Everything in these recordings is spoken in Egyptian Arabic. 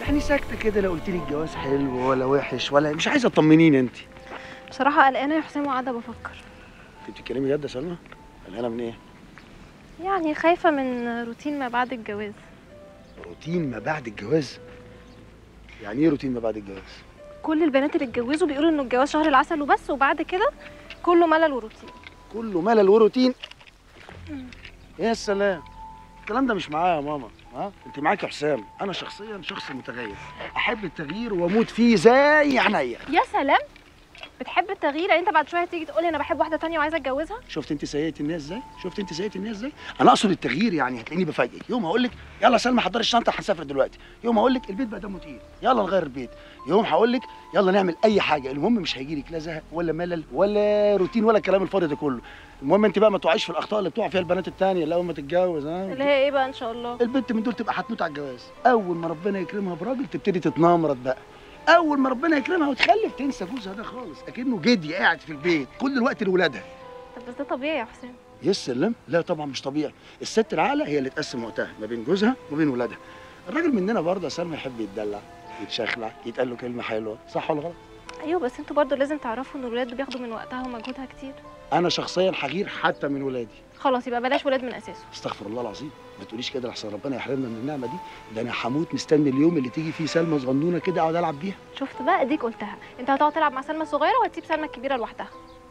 يعني ساكته كده لا قلت لي الجواز حلو ولا وحش ولا مش عايزه تطمنيني انت بصراحه قلقانه يا حسام وقاعده بفكر انت بتتكلمي جد يا سلمى قلقانه من ايه يعني خايفه من روتين ما بعد الجواز روتين ما بعد الجواز يعني ايه روتين ما بعد الجواز كل البنات اللي اتجوزوا بيقولوا انه الجواز شهر العسل وبس وبعد كده كله ملل وروتين كله ملل وروتين يا سلام الكلام ده مش معايا يا ماما ها انت معاك يا حسام انا شخصيا شخص متغير احب التغيير واموت فيه زي عينيا يا سلام بتحب التغيير يعني انت بعد شويه تيجي تقولي انا بحب واحده تانية وعايزه اتجوزها شفت انت سيئه الناس ازاي شفت انت سيئه الناس ازاي انا اقصد التغيير يعني هتلاقيني بفاجئك يوم هقول لك يلا يا سلمى حضري الشنطه هنسافر دلوقتي يوم هقول لك البيت بقى دمه تقيل يلا نغير البيت يوم هقول لك يلا نعمل اي حاجه المهم مش هيجي لك لا زهق ولا ملل ولا روتين ولا الكلام الفاضي ده كله المهم انت بقى ما تقعيش في الاخطاء اللي بتقع فيها البنات التانية اللي اول ما تتجوز ها اللي هي ايه بقى ان شاء الله البنت من دول تبقى هتموت على الجواز اول ما ربنا يكرمها براجل تبتدي تتنمرض بقى اول ما ربنا يكرمها وتخلف تنسى جوزها ده خالص اكنه جدي قاعد في البيت كل الوقت لاولادها طب بس ده طبيعي يا حسام يسلم لا طبعا مش طبيعي الست العاقله هي اللي تقسم وقتها ما بين جوزها وبين ولادها الراجل مننا برضه يا سلمى يحب يتدلع يتشخلع يتقال له كلمه حلوه صح ولا غلط ايوه بس انتوا برضو لازم تعرفوا ان الولاد بياخدوا من وقتها ومجهودها كتير انا شخصيا هغير حتى من ولادي خلاص يبقى بلاش ولاد من اساسه استغفر الله العظيم ما تقوليش كده لحسن ربنا يحرمنا من النعمه دي ده انا هموت مستني اليوم اللي تيجي فيه سلمى صغنونه كده اقعد العب بيها شفت بقى اديك قلتها انت هتقعد تلعب مع سلمى الصغيره وهتسيب سلمى الكبيره لوحدها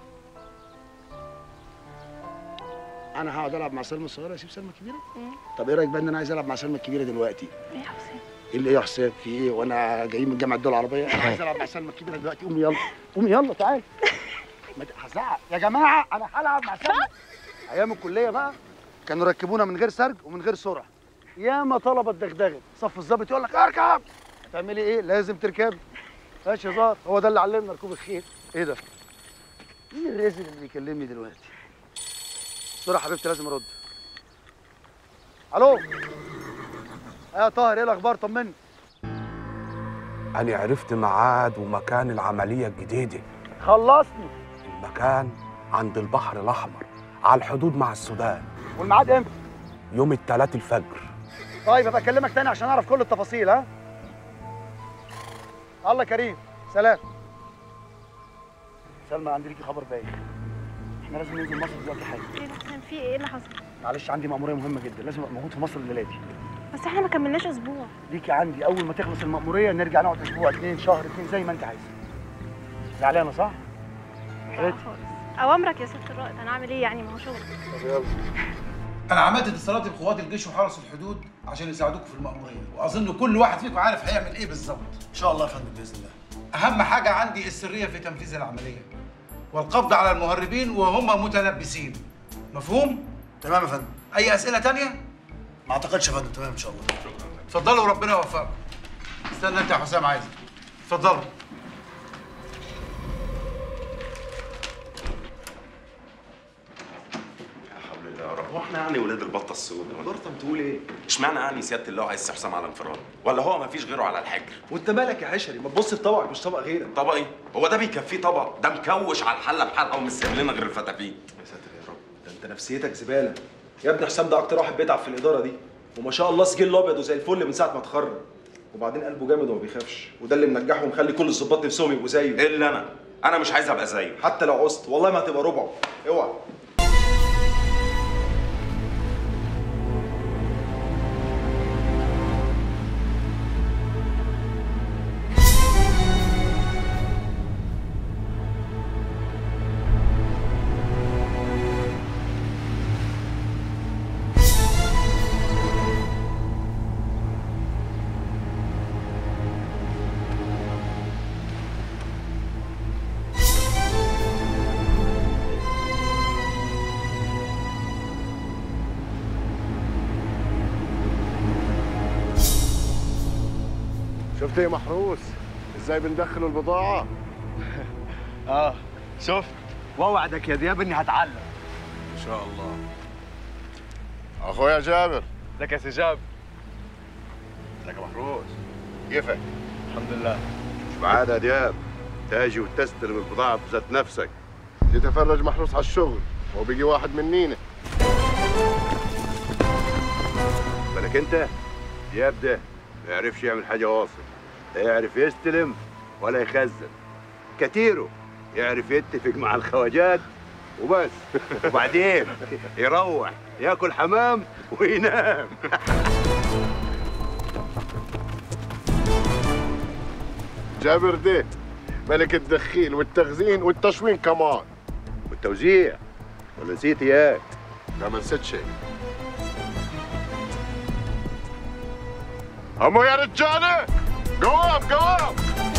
انا هقعد العب مع سلمى الصغيره اسيب سلمى الكبيره مم. طب ايه رايك بقى ان انا عايز العب مع سلمى الكبيره دلوقتي ايه يا حسام ايه اللي ايه يا حسام في ايه وانا جاي من جامعه الدول العربيه انا عايز العب مع سلمى الكبيره دلوقتي قومي يلا قومي يلا تعالي ما ت- هزعق يا جماعه انا هلعب مع سلمى ايام الكليه بقى كانوا يركبونا من غير سرج ومن غير سرعه ياما طلبه دغدغت صف الظابط يقول لك اركب تعملي ايه لازم تركبي ماشي هزار هو ده اللي علمنا ركوب الخيل ايه ده مين الرازل اللي بيكلمني دلوقتي بسرعه حبيبتي لازم ارد الو يا طاهر ايه الاخبار طمني أنا عرفت ميعاد ومكان العملية الجديدة خلصني المكان عند البحر الأحمر على الحدود مع السودان والميعاد امتى يوم الثلاث الفجر طيب ابقى اكلمك تاني عشان اعرف كل التفاصيل ها الله كريم سلام سلمى عندي ليكي خبر باين احنا لازم ننزل مصر دلوقتي حالا ايه يا حسام في ايه ايه اللي حصل معلش عندي مأمورية مهمة جدا لازم ابقى موجود في مصر الليلة دي بس احنا ما كملناش اسبوع ليكي عندي اول ما تخلص المأمورية نرجع نقعد اسبوع اتنين شهر اتنين زي ما انت عايزة زعلانة صح؟ لا حبيبتي خالص اوامرك يا ست الرائد انا اعمل ايه يعني ما هو شغل طب يلا انا عملت اتصالات بقوات الجيش وحرس الحدود عشان يساعدوكم في المأمورية واظن كل واحد فيكم عارف هيعمل ايه بالظبط ان شاء الله يا فندم باذن الله اهم حاجة عندي السرية في تنفيذ العملية والقبض على المهربين وهم متلبسين مفهوم تمام يا فندم اي اسئلة تانية ما اعتقدش يا فندم تمام ان شاء الله اتفضلوا وربنا يوفقكم استنى انت يا حسام عايزك اتفضلوا حول الله يا رب هو احنا يعني ولاد البطه السوداء ما دورتم تقول ايه؟ اشمعنى يعني سياده الله عايز حسام على انفراد؟ ولا هو ما فيش غيره على الحجر؟ وانت مالك يا حشري ما تبص في طبقك مش طبق غيرك طبق ايه؟ هو ده بيكفيه طبق؟ ده مكوش على الحله بحلقه ومش سايب لنا غير الفتافيت يا ساتر يا رب ده انت نفسيتك زباله يا ابني حسام ده اكتر واحد بيتعب في الاداره دي وما شاء الله سجل ابيض وزي الفل من ساعه ما اتخرج وبعدين قلبه جامد وما بيخافش وده اللي منجحه ومخلي كل الظباط نفسهم يبقوا زيه الا انا انا مش عايز ابقى زيه حتى لو عوزت والله ما هتبقى ربعه اوعى شفت ايه محروس ازاي بندخل البضاعة اه شفت واوعدك يا دياب اني هتعلم ان شاء الله اخويا جابر ازيك يا سي جاب ازيك يا محروس كيفك الحمد لله مش بعادة يا دياب تاجي وتستلم البضاعة بذات نفسك تتفرج محروس على الشغل هو بيجي واحد منينا بالك انت دياب ده ما يعرفش يعمل حاجه واصل لا يعرف يستلم ولا يخزن كتيره يعرف يتفق مع الخواجات وبس وبعدين يروح ياكل حمام وينام جابر ده ملك الدخيل والتخزين والتشوين كمان والتوزيع ولا نسيت اياك لا ما نسيت شيء همو يا رجاله قوام قوام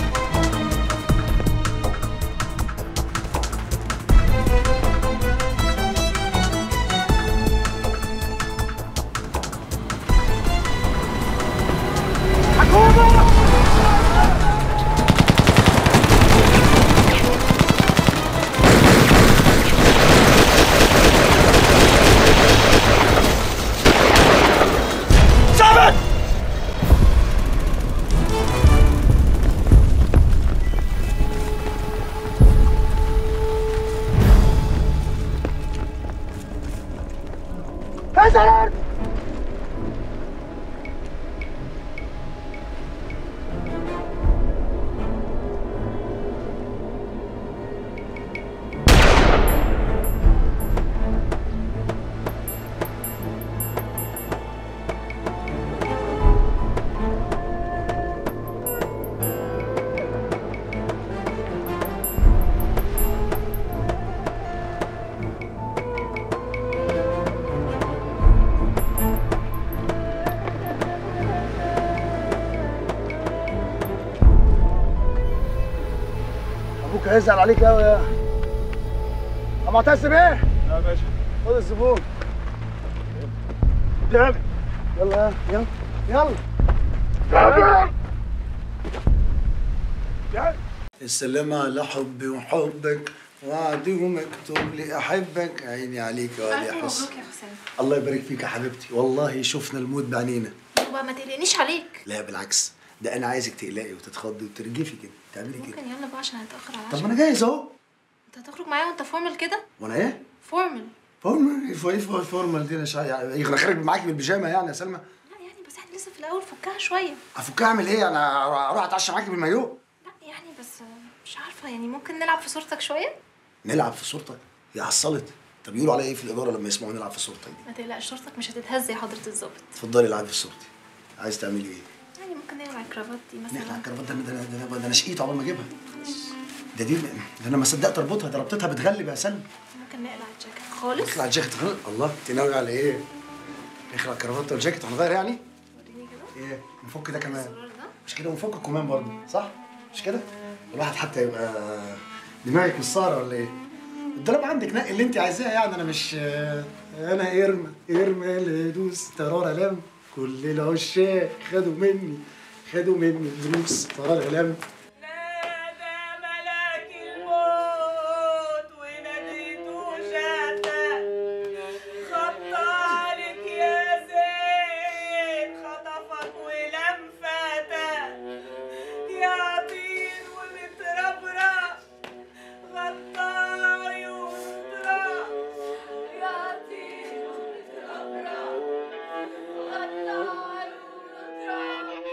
ابوك هيزعل عليك قوي يا يا معتصم ايه؟ يا باشا خد الزبون جاب يلا يلا يلا السلام على حبي وحبك وعدي ومكتوب لي احبك عيني عليك يا ولي ألف حسن مبروك يا حسام الله يبارك فيك يا حبيبتي والله شفنا الموت بعينينا وبقى ما تقلقنيش عليك لا بالعكس ده انا عايزك تقلقي وتتخضي وترجفي كده تعملي كده ممكن يلا بقى عشان هتأخر على طب العشاء ما انا جاهز اهو انت هتخرج معايا وانت فورمال كده وانا ايه؟ فورمال فورمال ايه فورمال فورمال فورمال دي انا شا... يعني انا خارج معاكي بالبيجامه يعني يا سلمى لا يعني بس احنا لسه في الاول فكها شويه افكها اعمل ايه انا اروح اتعشى معاكي بالمايو لا يعني بس مش عارفه يعني ممكن نلعب في صورتك شويه نلعب في صورتك يا عصلت طب يقولوا عليا ايه في الاداره لما يسمعوا نلعب في صورتك دي ما تقلقش صورتك مش هتتهز يا حضره الظابط اتفضلي العبي في صورتي عايز تعملي ايه يعني ممكن نقلع الكرافات دي نقلع مثلا الكرافات ده ده ده, ده, ده انا شقيت عقبال ما اجيبها ده دي ده انا ما صدقت اربطها ده ربطتها بتغلب يا سلمى ممكن نقلع الجاكيت خالص اخلع الجاكيت خلاص الله انت ناوي على ايه؟ اخلع الكرافات والجاكيت هنغير يعني؟ وريني كده ايه نفك ده كمان الزرار ده مش كده ونفك الكمام برضه صح؟ مش كده؟ الواحد حتى يبقى دماغك مش صار ولا ايه؟ الدولاب عندك نقي اللي انت عايزاه يعني انا مش انا ارمى ارمى اللي يدوس ترارة لم كل العشاق خدوا مني خدوا مني دروس ترارة لم نادى ملاك الموت وناديته شاتا خط عليك يا زين خطفك ولم فاتا يا طير ومتربرب غطى عيون تراب يا طير ومتربرب غطى عيون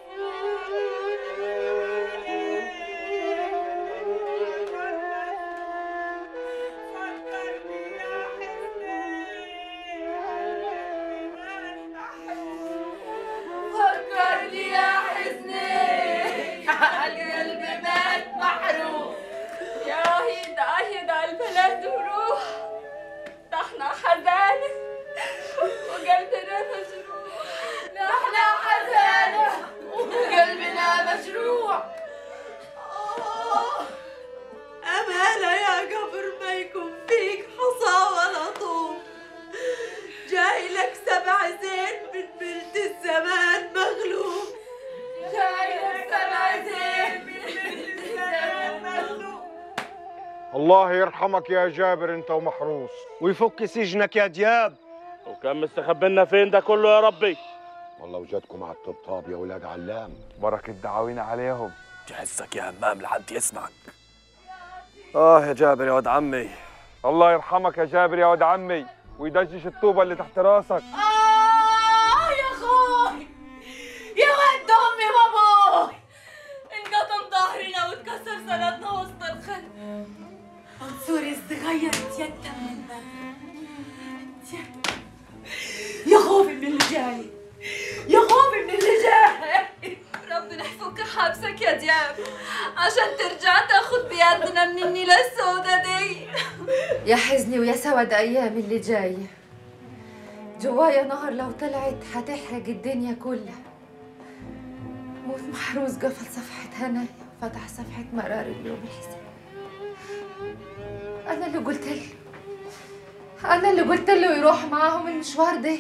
فكرني يا حزني القلب مات محروق يا هيدا هيدا البلد وروح ده احنا حزانة وقلبنا مجروح نحن حزانة وقلبنا مجروح آه، أمانة يا قبر ما يكون فيك حصى ولا طوب جاي لك سبع زين من بلد الزمان مغلوب جاي لك سبع زين من بلد الزمان مغلوب الله يرحمك يا جابر انت ومحروس ويفك سجنك يا دياب وكان مستخبينا فين ده كله يا ربي والله وجدكم على الطبطاب يا ولاد علام بركة دعاوينا عليهم تحسك يا همام لحد يسمعك اه يا جابر يا ولد عمي الله يرحمك يا جابر يا ولد عمي ويدجش الطوبة اللي تحت راسك آه يا خوي يا ود يا خوفي من اللي جاي يا خوفي من اللي جاي ربنا يفك حبسك يا دياب عشان ترجع تاخد بيدنا من النيلة السودا دي يا حزني ويا سود ايام اللي جايه جوايا نهر لو طلعت هتحرق الدنيا كلها موت محروس قفل صفحة هنايا فتح صفحة مرار اليوم الحسين أنا اللي قلت له أنا اللي قلت له يروح معاهم المشوار ده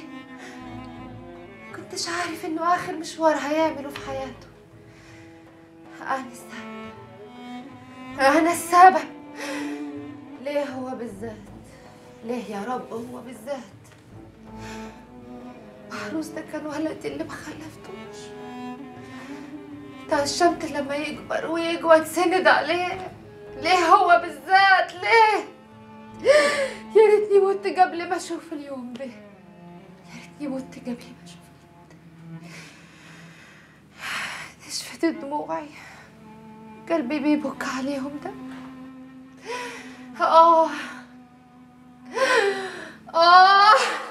كنتش عارف إنه آخر مشوار هيعمله في حياته أنا السبب أنا السبب ليه هو بالذات ليه يا رب هو بالذات محروس ده كان ولدي اللي ما خلفتوش تعشمت لما يكبر ويقوى تسند عليه ليه هو بالذات ليه يا ريتني مت قبل ما اشوف اليوم ده يا ريتني مت قبل ما اشوف اليوم ده نشفت دموعي قلبي بيبك عليهم ده آه آه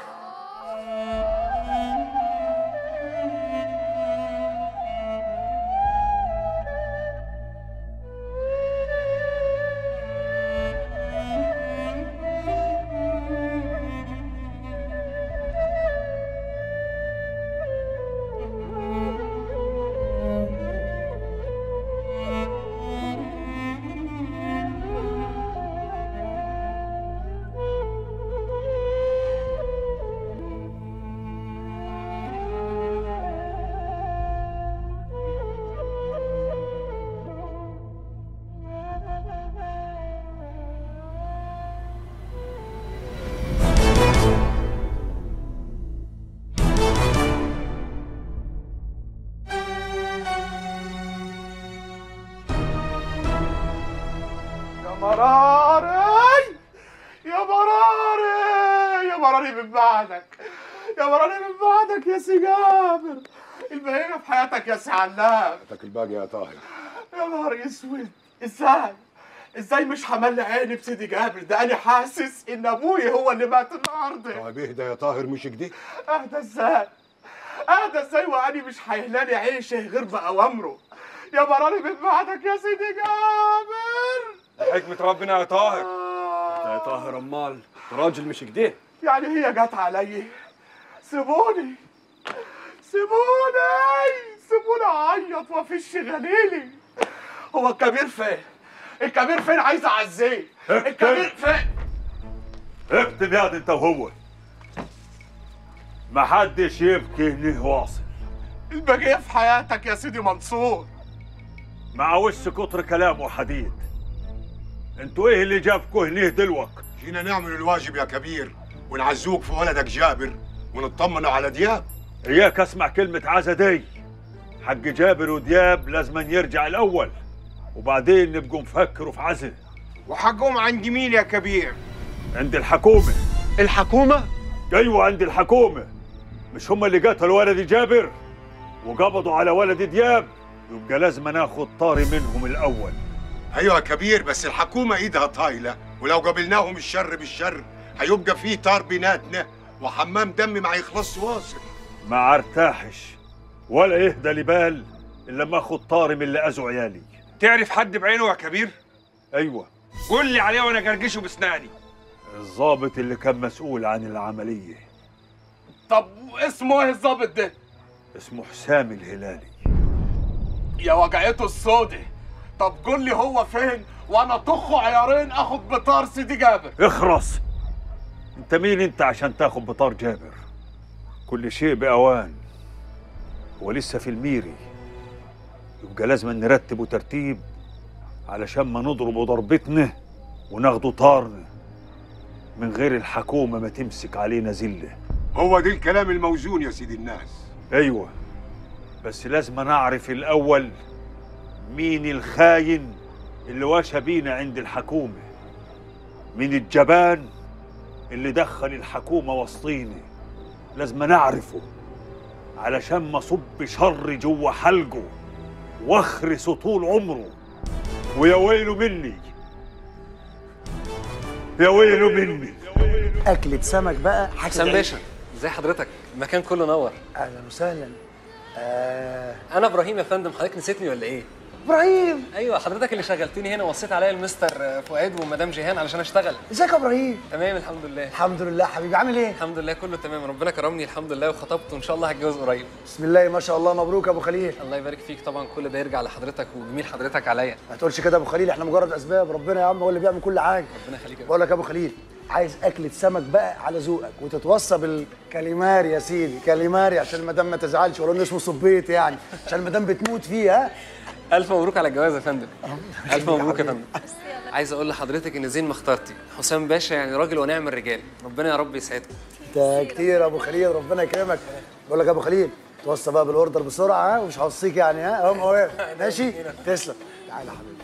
يا مراري يا مراري يا مراري من بعدك يا مراري من بعدك يا سي جابر البهيمة في حياتك يا سي علام حياتك الباقي يا طاهر يا نهار اسود ازاي ازاي مش حمل عيني بسيدي جابر ده انا حاسس ان ابوي هو اللي مات النهارده طيب اهدى يا طاهر مش كده اهدى ازاي اهدى ازاي واني مش هيهلاني عيشه غير باوامره يا مراري من بعدك يا سيدي جابر حكمة ربنا يا طاهر انت يا طاهر امال أنت راجل مش كده يعني هي جت علي سيبوني سيبوني سيبوني اعيط وافش غليلي هو الكبير فين الكبير فين عايز اعزيه الكبير فين اكتب ياض انت وهو ما حدش يبكي هنيه واصل البقية في حياتك يا سيدي منصور مع وش كتر كلام وحديد انتوا ايه اللي جابكوا هنيه دلوك جينا نعمل الواجب يا كبير ونعزوك في ولدك جابر ونطمنوا على دياب اياك اسمع كلمة عزا دي حق جابر ودياب لازم يرجع الاول وبعدين نبقوا نفكروا في عزا وحقهم عند مين يا كبير عند الحكومة الحكومة ايوه عند الحكومة مش هم اللي قتلوا ولدي جابر وقبضوا على ولد دياب يبقى لازم ناخد طاري منهم الاول ايوه يا كبير بس الحكومه ايدها طايله ولو قابلناهم الشر بالشر هيبقى فيه طار بيناتنا وحمام دم ما هيخلصش واصل ما ارتاحش ولا يهدى لي بال الا لما اخد طاري من اللي اذوا عيالي تعرف حد بعينه يا كبير ايوه قول لي عليه وانا جرجشه بسناني الضابط اللي كان مسؤول عن العملية طب اسمه ايه الظابط ده اسمه حسام الهلالي يا وجعته السودة طب قول لي هو فين وانا طخه عيارين اخد بطار سيدي جابر اخرس انت مين انت عشان تاخد بطار جابر كل شيء بأوان هو لسه في الميري يبقى لازم نرتبه ترتيب علشان ما نضربه ضربتنا وناخده طارنا من غير الحكومة ما تمسك علينا زلة هو ده الكلام الموزون يا سيدي الناس ايوه بس لازم نعرف الاول مين الخاين اللي واشى بينا عند الحكومه مين الجبان اللي دخل الحكومه وسطينا لازم نعرفه علشان ما صب شر جوه حلقه واخرسه طول عمره ويا ويله مني يا ويله مني اكلة سمك بقى حاجة حسام تعيش. باشا ازي حضرتك المكان كله نور اهلا وسهلا آه... انا ابراهيم يا فندم حضرتك نسيتني ولا ايه ابراهيم ايوه حضرتك اللي شغلتني هنا وصيت عليا المستر فؤاد ومدام جيهان علشان اشتغل ازيك يا ابراهيم تمام الحمد لله الحمد لله حبيبي عامل ايه الحمد لله كله تمام ربنا كرمني الحمد لله وخطبت وان شاء الله هتجوز قريب بسم الله ما شاء الله مبروك يا ابو خليل الله يبارك فيك طبعا كل ده يرجع لحضرتك وجميل حضرتك عليا ما تقولش كده يا ابو خليل احنا مجرد اسباب ربنا يا عم هو اللي بيعمل كل حاجه ربنا يخليك يا بقول لك يا ابو خليل عايز اكله سمك بقى على ذوقك وتتوصى بالكاليماري يا سيدي كاليماري عشان المدام ما تزعلش ولو انه اسمه صبيت يعني عشان المدام بتموت فيه ها الف مبروك على الجواز يا فندم الف مبروك يا فندم عايز اقول لحضرتك ان زين ما اخترتي حسام باشا يعني راجل ونعم الرجال ربنا يا رب يسعدكم انت كتير يا ابو خليل ربنا يكرمك بقول لك يا ابو خليل توصى بقى بالاوردر بسرعه ها ومش هوصيك يعني ها اهو واقف ماشي تسلم تعالى يا حبيبي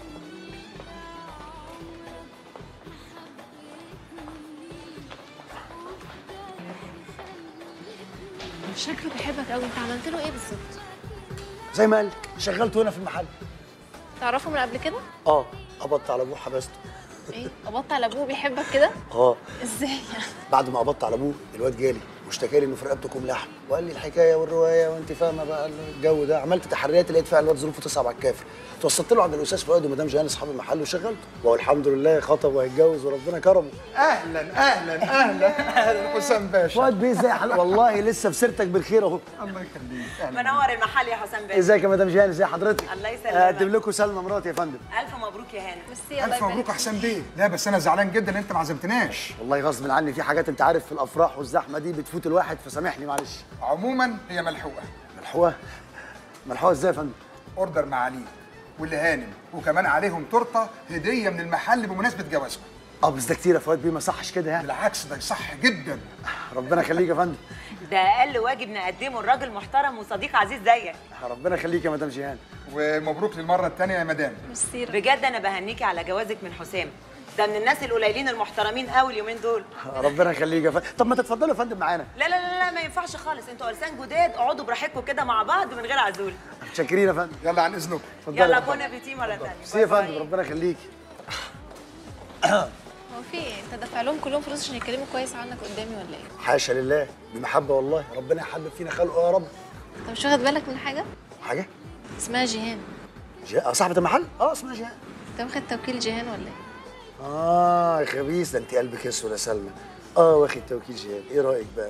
شكله بيحبك قوي انت عملت له ايه بالظبط زي ما قال لك شغلته هنا في المحل تعرفه من قبل كده اه قبضت على ابوه حبسته ايه قبضت على ابوه بيحبك كده اه ازاي يعني بعد ما قبضت على ابوه الواد جالي واشتكى لي انه في رقبتكم لحم وقال لي الحكايه والروايه وانت فاهمه بقى الجو ده عملت تحريات لقيت فعلا الواد ظروفه تصعب على الكافر توسطت له عند الاستاذ فؤاد ومدام جيهان اصحاب المحل وشغلته وهو الحمد لله خطب وهيتجوز وربنا كرمه اهلا اهلا اهلا اهلا حسام باشا فؤاد بيه ازاي حل... والله لسه في سيرتك بالخير اهو الله يخليك منور المحل يا حسام باشا ازيك يا مدام جيهان ازي حضرتك الله يسلمك. اقدم لكم سلمى مراتي يا فندم الف مبروك يا هانم ميرسي الف مبروك يا حسام بيه لا بس انا زعلان جدا ان انت ما عزمتناش والله غصب عني في حاجات انت عارف في الافراح والزحمه دي بتفوت الواحد فسامحني معلش عموما هي ملحوقه ملحوقه ملحوقه ازاي يا فندم اوردر معاليك والهانم وكمان عليهم تورته هديه من المحل بمناسبه جوازكم اه بس ده كتير يا فؤاد بيه ما صحش كده يعني بالعكس ده صح جدا ربنا يخليك يا فندم ده اقل واجب نقدمه الراجل محترم وصديق عزيز زيك ربنا يخليك يا مدام جيهان ومبروك للمره الثانيه يا مدام ميرسي بجد انا بهنيكي على جوازك من حسام ده من الناس القليلين المحترمين قوي اليومين دول ربنا يخليك يا فندم طب ما تتفضلوا يا فندم معانا لا لا لا, لا ما ينفعش خالص انتوا ارسان جداد اقعدوا براحتكم كده مع بعض من غير عزول متشكرين يا فندم يلا عن اذنكم اتفضلوا يلا يا فندم. كنا بيتي مره ثانيه ميرسي يا فندم ربنا يخليك هو في ايه انت دافع لهم كلهم فلوس عشان يتكلموا كويس عنك قدامي ولا ايه حاشا لله بمحبه والله ربنا يحبب فينا خلقه يا رب انت مش واخد بالك من حاجه حاجه اسمها جيهان جي... اه صاحبه المحل اه اسمها جيهان انت واخد توكيل جيهان ولا ايه اه يا خبيث ده انت قلبك اسود يا سلمى اه واخد توكيل جيهان ايه رايك بقى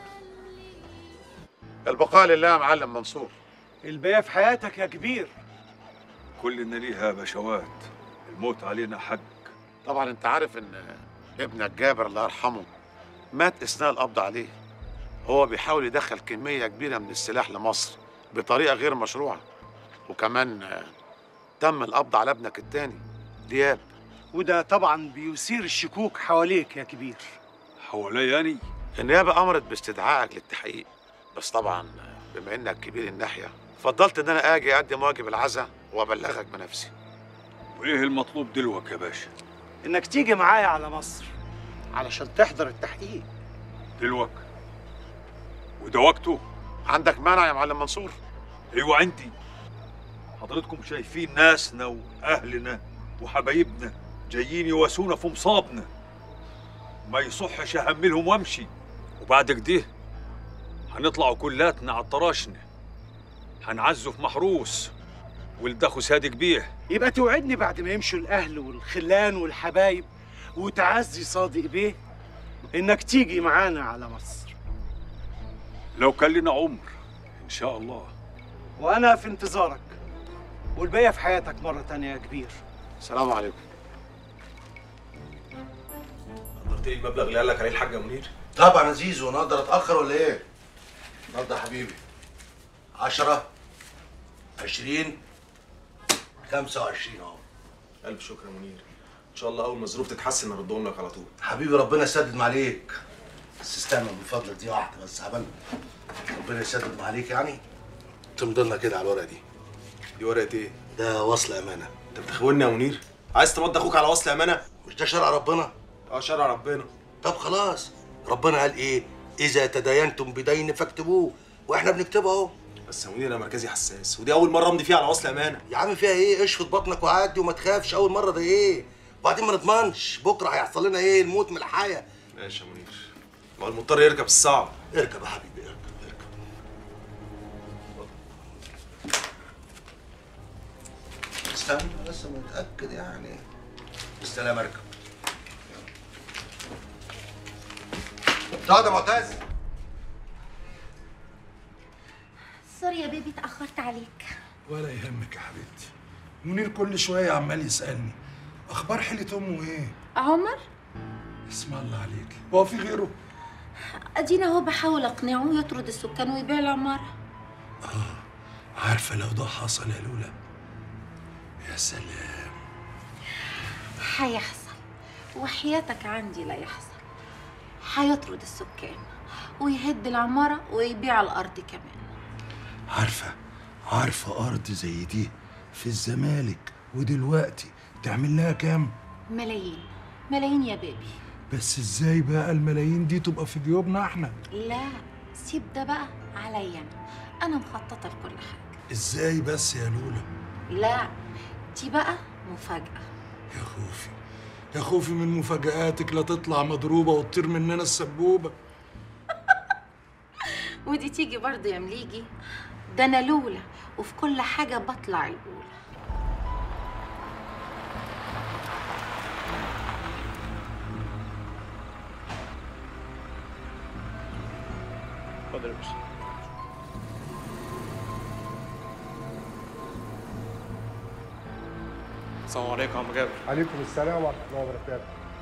البقاء لله يا معلم منصور الباقي في حياتك يا كبير كلنا ليها بشوات الموت علينا حق طبعا انت عارف ان ابنك جابر الله يرحمه مات اثناء القبض عليه هو بيحاول يدخل كميه كبيره من السلاح لمصر بطريقه غير مشروعه وكمان آه، تم القبض على ابنك التاني دياب وده طبعا بيثير الشكوك حواليك يا كبير حواليا يعني النيابه امرت باستدعائك للتحقيق بس طبعا آه، بما انك كبير الناحيه فضلت ان انا اجي اقدم واجب العزاء وابلغك بنفسي وايه المطلوب دلوقتي يا باشا انك تيجي معايا على مصر علشان تحضر التحقيق دلوقتي وده وقته عندك مانع يا معلم منصور ايوه عندي حضرتكم شايفين ناسنا واهلنا وحبايبنا جايين يواسونا في مصابنا ما يصحش اهملهم وامشي وبعد كده هنطلعوا كلاتنا على الطراشنه هنعزوا في محروس ولد اخو صادق بيه يبقى توعدني بعد ما يمشوا الاهل والخلان والحبايب وتعزي صادق بيه انك تيجي معانا على مصر لو كان لنا عمر ان شاء الله وانا في انتظارك والباقي في حياتك مره تانية يا كبير السلام عليكم قدرت ايه المبلغ اللي قال لك عليه الحاج منير؟ طبعا يا زيزو انا اقدر اتاخر ولا ايه؟ النهارده يا حبيبي 10 20 25 اهو الف شكر يا منير ان شاء الله اول ما الظروف تتحسن نردهم لك على طول حبيبي ربنا يسدد معاليك بس استنى من فضلك دي واحده بس عبال ربنا يسدد معاليك يعني تمضي لنا كده على الورقه دي دي ورقه ايه؟ ده وصل امانه انت بتخوني يا منير عايز تمضي اخوك على وصل امانه مش ده شرع ربنا اه شرع ربنا طب خلاص ربنا قال ايه اذا تداينتم بدين فاكتبوه واحنا بنكتبه اهو بس يا منير انا مركزي حساس ودي اول مره امضي فيها على وصل امانه يا عم فيها ايه اشفط بطنك وعدي وما تخافش اول مره ده ايه وبعدين ما نضمنش بكره هيحصل لنا ايه الموت من الحياه ماشي يا منير ما هو المضطر يركب الصعب اركب يا حبيبي اركب اركب استنى بس متاكد يعني بالسلامه اركب اقعد يا معتز سوري يا بيبي اتأخرت عليك ولا يهمك يا حبيبتي منير كل شويه عمال يسالني اخبار حيله امه ايه عمر اسم الله عليك هو في غيره ادينا اهو بحاول اقنعه يطرد السكان ويبيع العمارة عارفه لو ده حصل يا لولا يا سلام هيحصل وحياتك عندي لا يحصل هيطرد السكان ويهد العمارة ويبيع الأرض كمان عارفه عارفه ارض زي دي في الزمالك ودلوقتي تعمل لها كام ملايين ملايين يا بيبي بس ازاي بقى الملايين دي تبقى في جيوبنا احنا لا سيب ده بقى عليا أنا أنا مخططة لكل حاجة ازاي بس يا لولا لا دي بقى مفاجأة يا خوفي يا خوفي من مفاجآتك لا تطلع مضروبة وتطير مننا السبوبة ودي تيجي برضه يا مليجي ده أنا لولا وفي كل حاجة بطلع الأولى اتفضل يا باشا السلام عليكم يا عم جابر عليكم السلام ورحمه الله وبركاته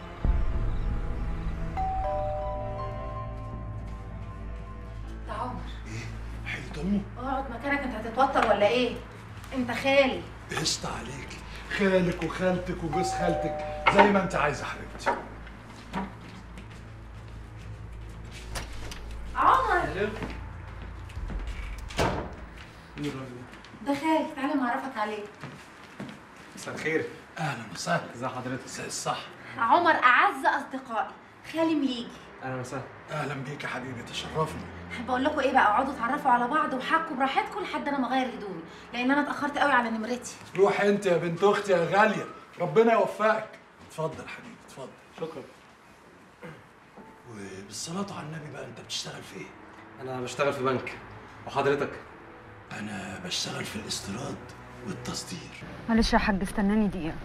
ده عمر حيلة امه اقعد مكانك انت هتتوتر ولا ايه؟ انت خالي قشطة عليك خالك وخالتك وجوز خالتك زي ما انت عايزة حبيبتي عمر ده خالي تعالى معرفك عليه مساء الخير اهلا وسهلا ازي حضرتك زي الصح عمر أعز أصدقائي خالي مليجي اهلا وسهلا اهلا بيك يا حبيبي تشرفني بقول لكم ايه بقى اقعدوا اتعرفوا على بعض وحكوا براحتكم لحد انا ما اغير هدومي لان انا اتاخرت قوي على نمرتي روح انت يا بنت اختي يا غالية ربنا يوفقك اتفضل حبيبي اتفضل شكرا وبالصلاة على النبي بقى انت بتشتغل في ايه؟ انا بشتغل في بنك وحضرتك انا بشتغل في الاستيراد والتصدير معلش يا حاج استناني دقيقة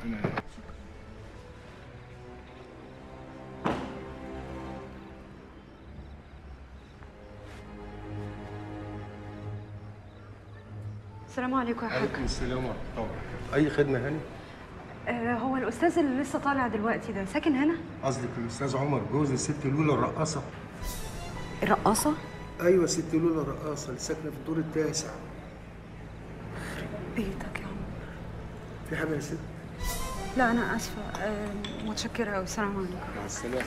السلام عليكم يا حاج عليكم السلام ورحمه الله وبركاته اي خدمه هاني آه هو الأستاذ اللي لسه طالع دلوقتي ده ساكن هنا؟ قصدك الاستاذ عمر جوز الست لولا الرقاصه الرقاصة؟ ايوه ست لولا الرقاصه اللي ساكنه في الدور التاسع بيتك يا عم في حاجه يا ست لا أنا آسفة آه متشكرة أوي السلام عليكم مع السلامه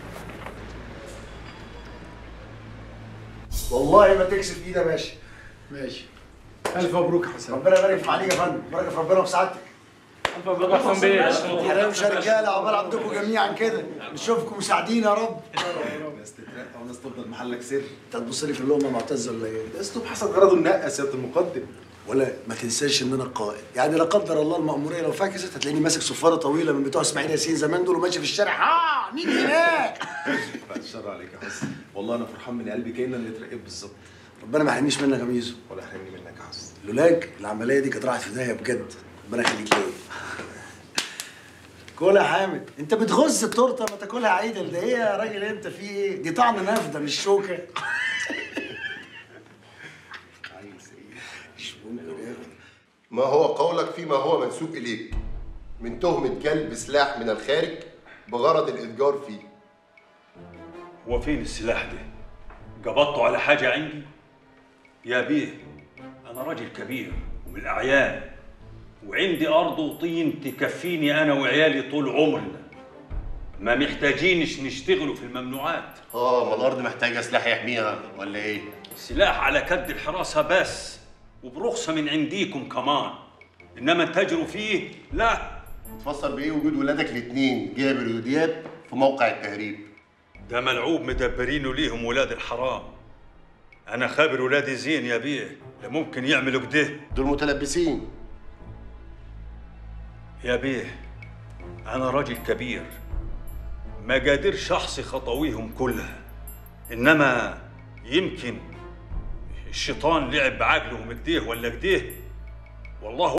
والله ما تكسب ايدي يا باشا ماشي الف مبروك يا حسام ربنا يبارك في عليك يا فندم بركه في ربنا وفي سعادتك الف مبروك يا حسام بيه حرامش يا رجاله عقبال عندكم جميعا كده نشوفكم مساعدين يا رب ناس تترقى وناس تفضل محلك سر انت تبص لي في اللقمه معتز ولا ايه؟ اسلوب حسب غرضه النقة يا سيادة المقدم ولا ما تنساش ان انا القائد يعني لا قدر الله المأمورية لو فاكست هتلاقيني ماسك صفارة طويلة من بتوع اسماعيل ياسين زمان دول وماشي في الشارع ها مين هناك بعد الشر عليك يا حسن والله انا فرحان من قلبي كأن اللي اترقيت بالظبط ربنا ما يحرمنيش منك يا ميزو ولا يحرمني منك يا حسن لولاك العملية دي كانت راحت في داهية بجد ربنا يخليك ليا كل يا حامد انت بتغز التورته ما تاكلها عيدل ده ايه يا راجل انت في ايه دي طعم نافده مش شوكه مش ممكن يا أخي. ما هو قولك فيما هو منسوب إليك من تهمة جلب سلاح من الخارج بغرض الإتجار فيه هو فين السلاح ده؟ قبضته على حاجة عندي؟ يا بيه أنا راجل كبير ومن الأعيان وعندي أرض وطين تكفيني أنا وعيالي طول عمرنا ما محتاجينش نشتغلوا في الممنوعات اه ما الأرض محتاجة سلاح يحميها ولا إيه؟ سلاح على كد الحراسة بس وبرخصة من عنديكم كمان إنما تجروا فيه لا تفسر بإيه وجود ولادك الاتنين جابر ودياب في موقع التهريب ده ملعوب مدبرينه ليهم ولاد الحرام أنا خابر ولادي زين يا بيه لا ممكن يعملوا كده دول متلبسين يا بيه أنا راجل كبير ما قادرش أحصي خطويهم كلها إنما يمكن الشيطان لعب بعقلهم كده ولا كده والله